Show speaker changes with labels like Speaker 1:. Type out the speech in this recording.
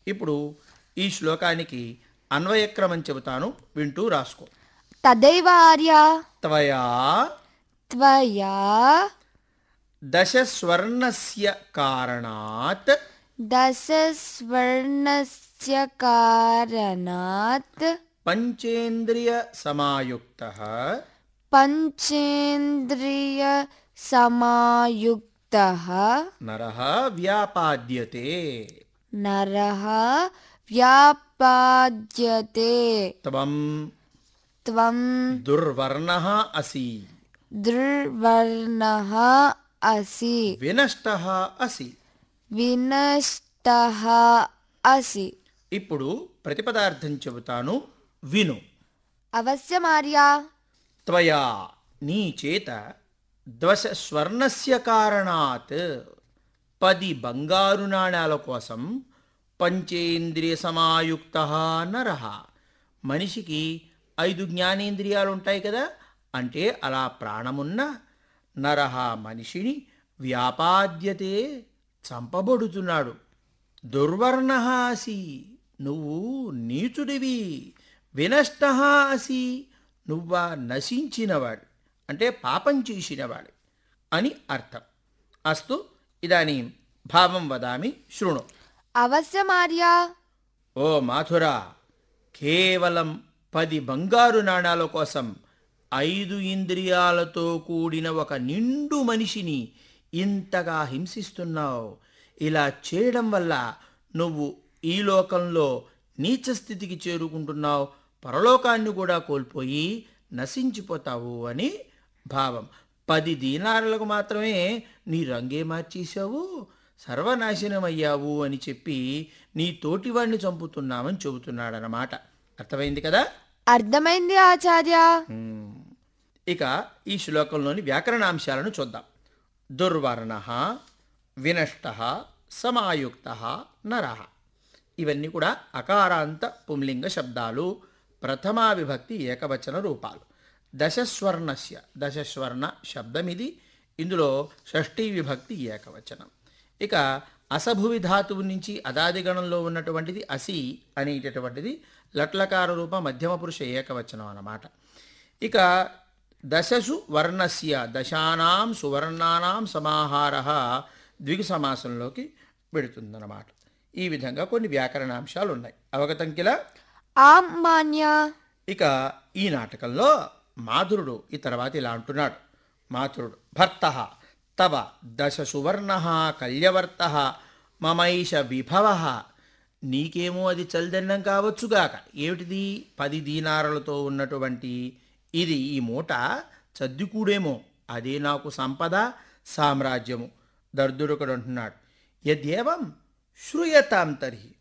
Speaker 1: ఇప్పుడు ఈ శ్లోకానికి అన్వయక్రమం చెబుతాను వింటూ రాసుకో
Speaker 2: తదైవ ఆర్య
Speaker 1: త్వయా
Speaker 2: త్వయా
Speaker 1: దశస్వర్ణస్య కారణాత్
Speaker 2: దశస్వర్ణస్య కారణాత్
Speaker 1: పంచేంద్రియ సమాయుక్త
Speaker 2: పంచేంద్రియ సమాయుక్తః
Speaker 1: నరః వ్యాపాద్యతే
Speaker 2: నరః వ్యాపాద్యతే
Speaker 1: త్వం
Speaker 2: త్వం
Speaker 1: దుర్వర్ణః అసి
Speaker 2: దుర్వర్ణः అసి
Speaker 1: వినష్టః అసి
Speaker 2: వినష్టः అసి
Speaker 1: ఇప్పుడు ప్రతిపదార్థం చెబుతాను విను
Speaker 2: అవశ్యమార్యా
Speaker 1: త్వయా నీ చేత దశ స్వర్ణస్య కారణాత్ పది బంగారు నాణాల కోసం పంచేంద్రియ సమాయుక్త నరహ మనిషికి ఐదు జ్ఞానేంద్రియాలు ఉంటాయి కదా అంటే అలా ప్రాణమున్న నరహ మనిషిని వ్యాపాద్యతే చంపబడుతున్నాడు దుర్వర్ణ అసి నువ్వు నీచుడివి వినష్ట అసి నువ్వా నశించినవాడు అంటే పాపం చేసినవాడు అని అర్థం అస్తు ఇదానీ భావం వదామి శృణు
Speaker 2: అవశ్యమార్యా
Speaker 1: ఓ మాథురా కేవలం పది బంగారు నాణాల కోసం ఐదు ఇంద్రియాలతో కూడిన ఒక నిండు మనిషిని ఇంతగా హింసిస్తున్నావు ఇలా చేయడం వల్ల నువ్వు ఈ లోకంలో నీచ స్థితికి చేరుకుంటున్నావు పరలోకాన్ని కూడా కోల్పోయి నశించిపోతావు అని భావం పది దీనారులకు మాత్రమే నీ రంగే మార్చేశావు సర్వనాశనమయ్యావు అని చెప్పి నీ తోటివాడిని చంపుతున్నామని చెబుతున్నాడనమాట అర్థమైంది కదా
Speaker 2: అర్థమైంది ఆచార్య
Speaker 1: మ్మ్. ఇక ఈ శ్లోకంలోని వ్యాకరణాంశాలను చూద్దాం దుర్వర్ణ వినష్ట సమాయుక్త నర ఇవన్నీ కూడా అకారాంత పుంలింగ శబ్దాలు ప్రథమా విభక్తి ఏకవచన రూపాలు దశస్వర్ణస్య దశస్వర్ణ శబ్దం ఇది ఇందులో షష్ఠీ విభక్తి ఏకవచనం ఇక అసభువి ధాతువు నుంచి అదాది గణంలో ఉన్నటువంటిది అసి అనేటటువంటిది లట్లకార రూప మధ్యమ పురుష ఏకవచనం అన్నమాట ఇక దశసు వర్ణస్య దశానాం సువర్ణానాం సమాహార ద్విగు సమాసంలోకి పెడుతుందన్నమాట ఈ విధంగా కొన్ని వ్యాకరణాంశాలు ఉన్నాయి అవగతం కిలా
Speaker 2: ఆం మాన్య
Speaker 1: ఇక ఈ నాటకంలో మాధురుడు ఈ తర్వాత ఇలా అంటున్నాడు మాధురుడు భర్త తవ దశ సువర్ణ కల్యవర్త మమైష విభవ నీకేమో అది చల్దన్నం కావచ్చుగాక ఏమిటిది పది దీనారలతో ఉన్నటువంటి ఇది ఈ మూట చద్దికూడేమో అదే నాకు సంపద సామ్రాజ్యము దర్దుడుకుడు అంటున్నాడు యద్యేవం శ్రూయతాం తర్హి